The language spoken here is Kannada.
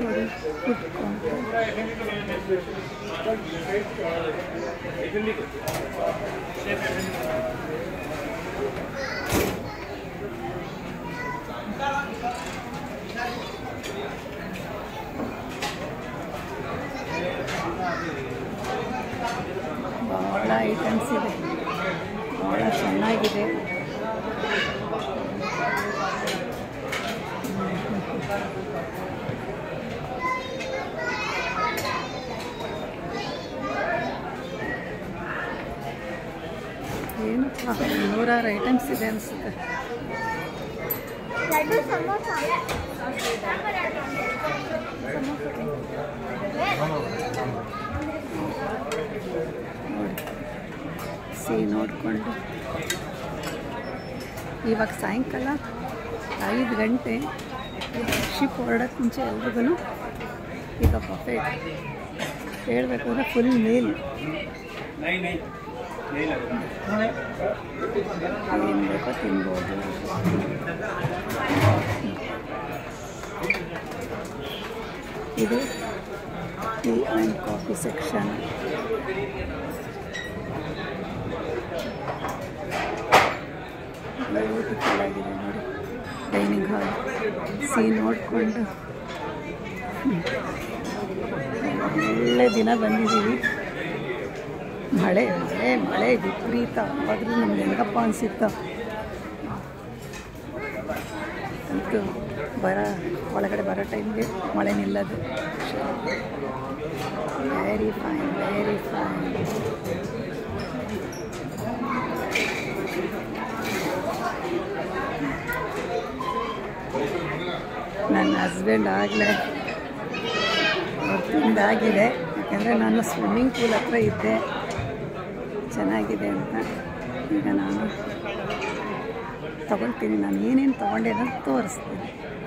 ನೋಡಿ ಫುಡ್ ಕೌಂಟರ್ ಭಾಳ ಐಟಮ್ಸ್ ಇದೆ ಭಾಳ ಚೆನ್ನಾಗಿದೆ ಏನಪ್ಪ ನೂರಾರು ಐಟಮ್ಸ್ ಇದೆ ಅನಿಸುತ್ತೆ ಲಡ್ಡು ಸಮೋಸ ನೋಡಿ ಸಿಹಿ ನೋಡಿಕೊಂಡು ಇವಾಗ ಸಾಯಂಕಾಲ ಐದು ಗಂಟೆ ಶಿಪ್ ಹೊರಡೋಕ್ಕೆ ಮುಂಚೆ ಎಲ್ರಿಗೂ ಈಗ ಬಫೆಟ್ ಹೇಳಬೇಕು ಅಂದರೆ ಫುಲ್ ಮೀಲ್ ಏನು ಬೇಕೋ ತಿನ್ಬೋದು ಇದು tea and coffee section beautiful ಆಗಿದೆ ನೋಡಿ ಡೈನಿಂಗ್ ಹಾಲ್ ಸಿ ನೋಡಿಕೊಂಡು ಒಳ್ಳೆ ದಿನ ಬಂದಿದ್ದೀವಿ ಮಳೆ ಮಳೆ ಮಳೆ ವಿಪರೀತ ಆದರೂ ನಮ್ಗೆ ಹೆಂಗಪ್ಪ ಅನಿಸುತ್ತ ಅಂತೂ ಬರ ಒಳಗಡೆ ಬರೋ ಟೈಮ್ಗೆ ಮಳೆ ನಿಲ್ಲದು ವೆರಿ ಫೈನ್ ವೆರಿ ಫೈನ್ ನನ್ನ ಹಸ್ಬೆಂಡ್ ಆಗಲೇ ಅವ್ರು ತಿಂದಾಗಿದೆ ಯಾಕೆಂದರೆ ನಾನು ಸ್ವಿಮ್ಮಿಂಗ್ ಪೂಲ್ ಹತ್ರ ಇದ್ದೆ ಚೆನ್ನಾಗಿದೆ ಅಂತ ಈಗ ನಾನು ತಗೊಳ್ತೀನಿ ನಾನು ಏನೇನು ತೊಗೊಂಡೆ ಅನ್ನೋದು ತೋರಿಸ್ತೀನಿ